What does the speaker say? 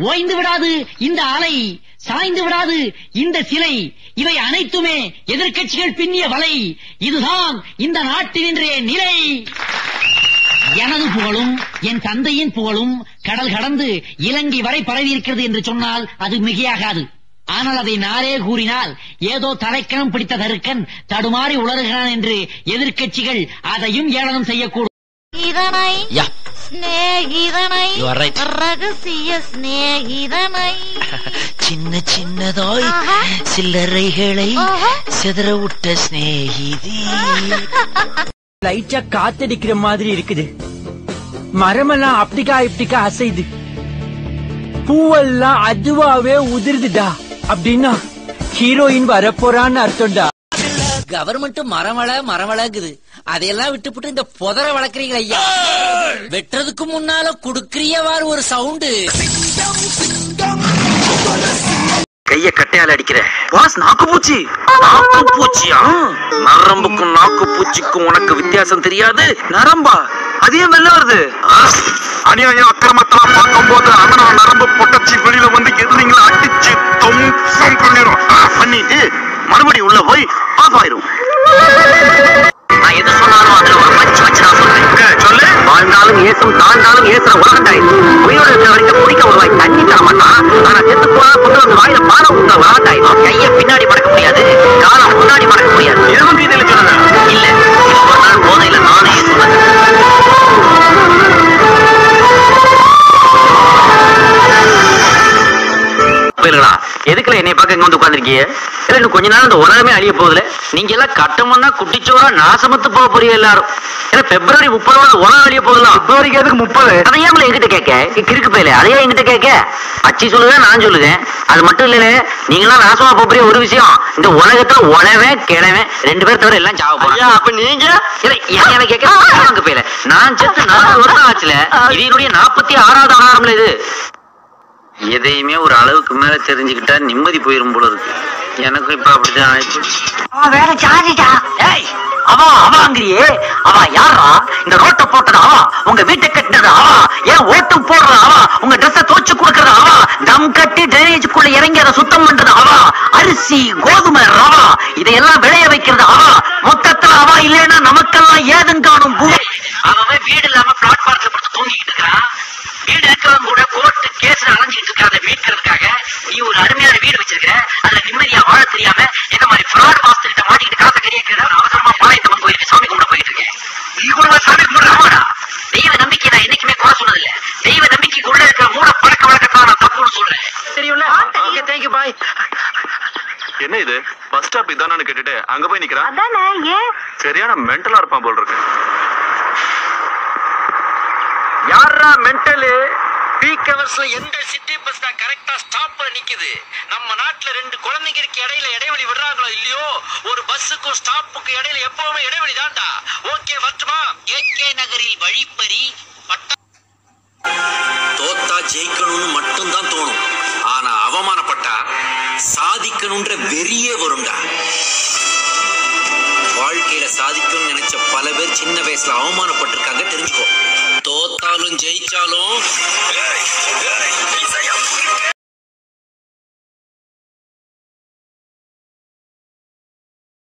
ஓய்ந்து விடாது இந்த அலை சாய்ந்து விடாது இந்த சிலை இவை அனைத்துமே எதிர்க்கட்சிகள் பின்னிய வலை இதுதான் இந்த நாட்டின் இன்றைய நிலை எனது புகழும் என் தந்தையின் புகழும் கடல் கடந்து இலங்கை வரை பரவி இருக்கிறது என்று சொன்னால் அது மிகையாகாது ஆனால் அதை நானே கூறினால் ஏதோ தலைக்கணம் பிடித்த தருக்கன் தடுமாறி உளறுகிறான் என்று எதிர்க்கட்சிகள் அதையும் ஏளனம் செய்யக்கூடும் இதனை யா சிநேகிதனை You are right. ரகசிய சிநேகிதனை சின்ன சின்னதாய் ஆஹா. சில்லறைகளை ஆஹா. சிதற விட்ட சிநேகிதி லைட்டா காத்தடிக்கிற மாதிரி இருக்குது மரமெல்லாம் அப்படிக்கா இப்படிக்கா அசைது பூவெல்லாம் அதுவாவே உதிருதுடா அப்படின்னா ஹீரோயின் வரப்போறான்னு அர்த்தம்டா கவர்மெண்ட் மரமள மரமளக்குது அதையெல்லாம் விட்டுப்புட்டு இந்த புதர வளர்க்குறீங்க ஐயா வெட்டுறதுக்கு முன்னால குடுக்கறியவாறு ஒரு சவுண்டு கைய கட்டையால அடிக்கிற பாஸ் நாக்கு பூச்சி நாக்கு பூச்சியா நரம்புக்கும் நாக்கு பூச்சிக்கும் உனக்கு வித்தியாசம் தெரியாது நரம்பா அது ஏன் வெளில வருது அநியாயம் அக்கிரமத்தெல்லாம் பார்க்கும் போது அவன நரம்பு பொட்டச்சி வெளியில வந்து எதிரிங்களை அடிச்சு தொம்சம் பண்ணிடும் பண்ணிட்டு மறுபடியும் உள்ள போய் ஆஃப் ஆயிரும் நான் எது சொன்னாலும் அதுல ஒரு பஞ்சு வச்சு நான் சொல்றேன் சொல்லு வாழ்ந்தாலும் ஏசும் தாழ்ந்தாலும் ஏசுற உலகட்டாய் உயிரோட இருக்கிற வரைக்கும் குடிக்க ஒரு வாய் தண்ணி தர மாட்டான் ஆனா செத்து போனா கொண்டு வந்து வாயில பானம் ஊத்த உலகட்டாய் கைய பின்னாடி மடக்க முடியாது காலை முன்னாடி மடக்க முடியாது எதுவும் கீதையில சொல்லுங்க இல்ல இது ஒரு நாள் போதையில நானே சொன்னேன் போயிருங்களா எதுக்குல என்னை பார்க்க இங்க வந்து உட்காந்துருக்கீங்க இல்ல இன்னும் கொஞ்ச நாள் இந்த உலகமே அழிய போகுதுல நீங்க எல்லாம் கட்டமுன்னா குட்டிச்சோரா நாசமத்து போக போறீங்க எல்லாரும் ஏன்னா பிப்ரவரி முப்பதோட உலகம் அழிய போகலாம் பிப்ரவரிக்கு எதுக்கு முப்பது அதை ஏன் என்கிட்ட கேட்க இ- கிறுக்கு போயில அதையே என்கிட்ட கேட்க அச்சி சொல்லுவேன் நான் சொல்லுவேன் அது மட்டும் இல்ல நீங்களாம் நாசமா போக போறிய ஒரு விஷயம் இந்த உலகத்துல உழவன் கிழவன் ரெண்டு பேர் தவிர எல்லாம் சாவ போறாங்க அப்ப நீங்க என்ன கேட்க போயில நான் செத்து நாற்பது வருஷம் ஆச்சுல இது என்னுடைய நாற்பத்தி ஆறாவது ஆகாரம்ல இது எதையுமே ஒரு அளவுக்கு மேல தெரிஞ்சுக்கிட்டா நிம்மதி போயிரும் போல இருக்கு எனக்கும் இப்ப அப்படிதான் ஆயிடுச்சு அவன் வேற ஜாதிடா ஏய் அவன் அவாங்கிறியே அவன் யாரா இந்த ரோட்டை போட்டது அவன் உங்க வீட்டை கட்டினது அவன் ஏன் ஓட்டு போடுறது அவன் உங்க ட்ரெஸ்ஸ தோச்சு கொடுக்கறது அவன் தம் கட்டி டிரைனேஜுக்குள்ள இறங்கி அதை சுத்தம் பண்றது அவன் அரிசி கோதுமை ரவா இதையெல்லாம் விளைய வைக்கிறது அவன் மொத்தத்துல அவன் இல்லைன்னா நமக்கெல்லாம் ஏதும் காணும் பூ அவன் வீடு இல்லாம பிளாட்பாரத்துல படுத்து தூங்கிட்டு இருக்கிறான் வீடு இருக்கிறவங்க கூட கோர்ட்டு கேஸ் அலைஞ்சிட்டு இருக்காத மீட்கிறதுக்காக நீ ஒரு அருமையான வீடு வச்சிருக்கிற அதுல நிம்மதியா வாழ தெரியாம என்ன மாதிரி ஃப்ராட் மாஸ்டர் கிட்ட மாட்டிக்கிட்டு காசை கறிய அவசரமா பாளையத்தம்மன் கோயிலுக்கு சாமி கும்பிட போயிட்டு இருக்கேன் நீ கூட சாமி கும்பிடுறாடா தெய்வ நம்பிக்கை நான் என்னைக்குமே குறை சொன்னதில்ல தெய்வ நம்பிக்கைக்கு உள்ள இருக்கிற மூட பழக்க வழக்கத்தான் நான் தப்புன்னு சொல்றேன் தெரியும்ல ஓகே தேங்க்யூ பாய் என்ன இது பஸ் ஸ்டாப் இதானு கேட்டுட்டு அங்க போய் நிக்கிறான் அதானே ஏன் சரியான மென்டலா இருப்பான் போல் இருக்கு யாரா மென்டலு பீக் ஹவர்ஸ்ல எந்த சிட்டி பஸ் தான் கரெக்டா ஸ்டாப்ல நிக்குது நம்ம நாட்டுல ரெண்டு குழந்தைங்களுக்கு இடையில இடைவெளி விடுறாங்களோ இல்லையோ ஒரு பஸ்ஸுக்கும் ஸ்டாப்புக்கும் இடையில எப்பவுமே இடைவெளி தான்டா ஓகே வரட்டுமா ஏகே நகரில் வழிப்பறி பட்டா தோத்தா ஜெயிக்கணும்னு மட்டும்தான் தோணும் ஆனா அவமானப்பட்டா சாதிக்கணும்ன்ற வெறியே வரும்டா வாழ்க்கையில சாதிக்கணும்னு நினைச்ச பல பேர் சின்ன வயசுல அவமானப்பட்டிருக்காங்க தெரிஞ்சுக்கோ தோத்தாலும் ஜெயிச்சாலும்